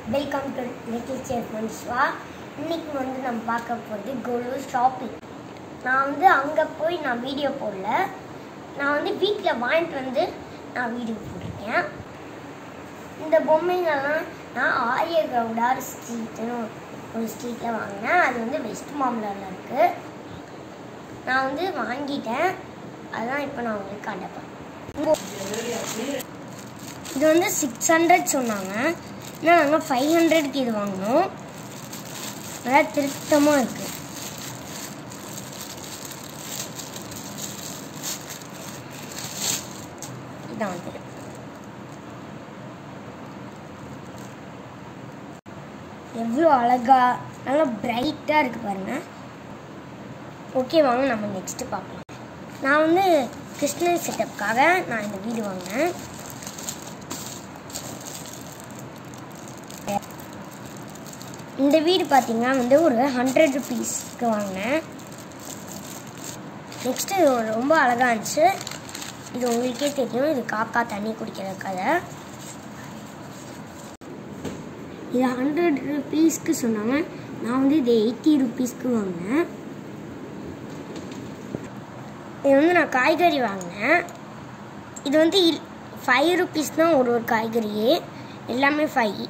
welcome to little chef மன்ஸ்வா இன்னைக்கு வந்து நம்ம பார்க்க போகிறது கோலு ஷாப்பிங் நான் வந்து அங்கே போய் நான் வீடியோ போடல நான் வந்து வீட்டில் வாங்கிட்டு வந்து நான் வீடியோ போட்டிருக்கேன் இந்த பொம்மைங்கள்லாம் நான் ஆரிய கவுடார் ஸ்ட்ரீட்னு ஒரு ஸ்ட்ரீட்டில் வாங்கினேன் அது வந்து வெஸ்ட் மாம்பலரில் இருக்குது நான் வந்து வாங்கிட்டேன் அதான் இப்போ நான் உங்களுக்கு காட்டப்பேன் இது வந்து சிக்ஸ் ஹண்ட்ரட் சொன்னாங்க ஆனால் நாங்கள் ஃபைவ் ஹண்ட்ரட்க்கு இது வாங்கினோம் நல்லா திருத்தமாக இருக்கு இதான் வந்து எவ்வளோ அழகா நல்லா பிரைட்டாக இருக்கு பாருங்க ஓகே வாங்க நம்ம நெக்ஸ்ட்டு பார்க்கலாம் நான் வந்து கிருஷ்ணன் செட்டப்புக்காக நான் இந்த வீடு வாங்கினேன் இந்த வீடு பார்த்தீங்கன்னா வந்து ஒரு ஹண்ட்ரட் ருபீஸ்க்கு வாங்கினேன் நெக்ஸ்ட்டு இது ரொம்ப அழகாக இருந்துச்சு இது உங்களுக்கே தெரியும் இது காக்கா தண்ணி குடிக்கிற கதை இது ஹண்ட்ரட் ருபீஸ்க்கு சொன்னாங்க நான் வந்து இது எயிட்டி ருபீஸ்க்கு வாங்கினேன் இது வந்து நான் காய்கறி வாங்கினேன் இது வந்து ஃபைவ் ருபீஸ் தான் ஒரு ஒரு காய்கறியே எல்லாமே ஃபைவ்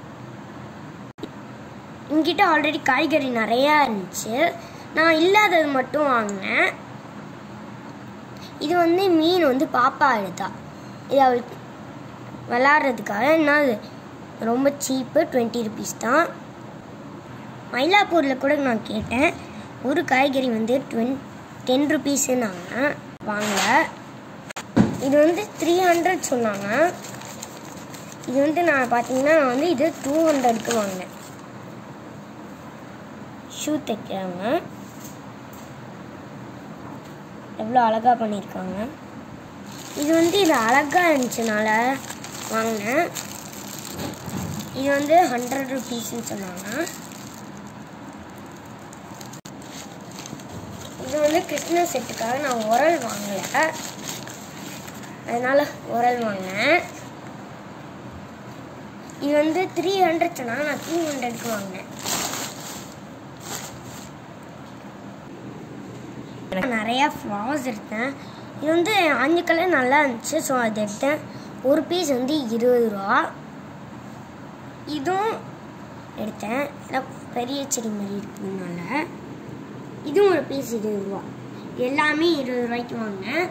என்கிட்ட ஆல்ரெடி காய்கறி நிறையா இருந்துச்சு நான் இல்லாதது மட்டும் வாங்கினேன் இது வந்து மீன் வந்து பாப்பா எடுத்தா இது அவளுக்கு விளாட்றதுக்காக என்ன அது ரொம்ப சீப்பு டுவெண்ட்டி ருபீஸ் தான் மயிலாப்பூரில் கூட நான் கேட்டேன் ஒரு காய்கறி வந்து டுவென் டென் ருபீஸுன்னாங்க வாங்கல இது வந்து த்ரீ ஹண்ட்ரட் சொன்னாங்க இது வந்து நான் பார்த்தீங்கன்னா நான் வந்து இது டூ ஹண்ட்ரட்க்கு வாங்கினேன் ஷூ தைக்கிறாங்க எவ்வளோ அழகாக பண்ணியிருக்காங்க இது வந்து இது அழகாக இருந்துச்சுனால வாங்கினேன் இது வந்து ஹண்ட்ரட் ருபீஸ்ன்னு சொன்னாங்க இது வந்து கிருஷ்ண செட்டுக்காக நான் உரல் வாங்கலை அதனால் உரல் வாங்கினேன் இது வந்து த்ரீ ஹண்ட்ரட் சொன்னாங்க நான் டூ ஹண்ட்ரட்க்கு வாங்கினேன் நிறையா ஃப்ளவர்ஸ் எடுத்தேன் இது வந்து அஞ்சு கலர் நல்லா இருந்துச்சு ஸோ அது எடுத்தேன் ஒரு பீஸ் வந்து இருபது ரூபா இதுவும் எடுத்தேன் எல்லாம் பெரிய செடி மாதிரி இருக்குதுனால இதுவும் ஒரு பீஸ் இருபது ரூபா எல்லாமே இருபது ரூபாய்க்கு வாங்கினேன்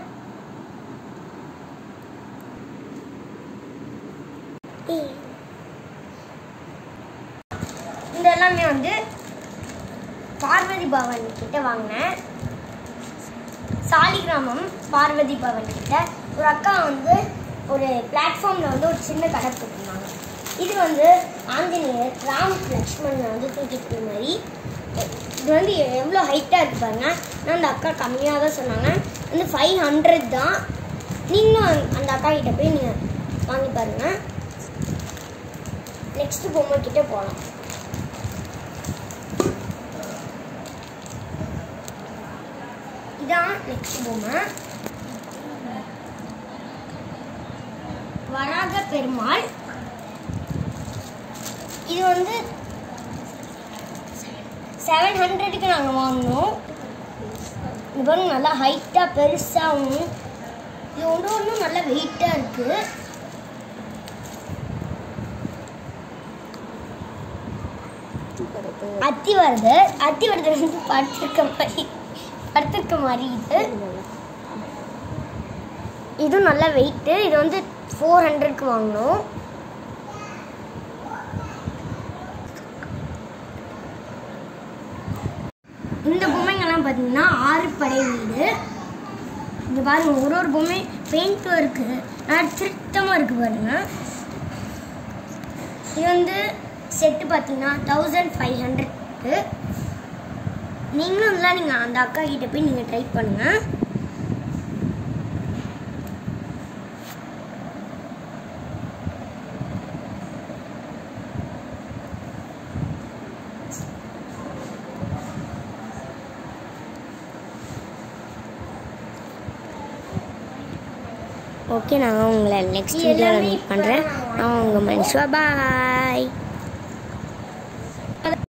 இந்த எல்லாமே வந்து பார்வதி பவன் கிட்ட வாங்கினேன் சாலிகிராமம் பார்வதி பவன் கிட்ட ஒரு அக்கா வந்து ஒரு பிளாட்ஃபார்மில் வந்து ஒரு சின்ன கடை போட்டிருந்தாங்க இது வந்து ஆஞ்சநேயர் ராம் லக்ஷ்மணன் வந்து தூக்கிட்டு போய் மாதிரி இது வந்து எவ்வளோ ஹைட்டாக இருக்கு பாருங்க ஆனால் அந்த அக்கா கம்மியாக தான் சொன்னாங்க வந்து ஃபைவ் ஹண்ட்ரட் தான் நீங்களும் அந்த அக்கா கிட்ட போய் நீங்கள் வாங்கி பாருங்க நெக்ஸ்ட் பொம்மை கிட்ட போகலாம் இதான் நெக்ஸ்ட் பொம்மை வராக பெருமாள் இது வந்து செவன் ஹண்ட்ரடுக்கு நாங்கள் வாங்கினோம் இது பாருங்க நல்லா ஹைட்டாக பெருசாகவும் இது ஒன்று ஒன்றும் நல்லா வெயிட்டாக இருக்குது அத்தி வருது அத்தி வருது வந்து படுத்திருக்க மாதிரி படுத்திருக்க மாதிரி இது இதுவும் நல்லா வெயிட்டு இது வந்து ஃபோர் ஹண்ட்ரட்க்கு வாங்கினோம் இந்த பொம்மைங்கெல்லாம் பார்த்தீங்கன்னா ஆறு படை வீடு இங்கே பாருங்க ஒரு ஒரு பொம்மை பெயிண்ட் இருக்கு நல்லா திருத்தமாக இருக்கு பாருங்க இது வந்து செட்டு பார்த்தீங்கன்னா தௌசண்ட் ஃபைவ் ஹண்ட்ரட்க்கு நீங்களும் இல்லை நீங்கள் அந்த அக்கா கிட்ட போய் நீங்கள் ட்ரை பண்ணுங்கள் ஓகே நான் உங்களை நெக்ஸ்ட் வீடியோவில் மீட் பண்ணுறேன் நான் உங்கள் மனுஷா பாய்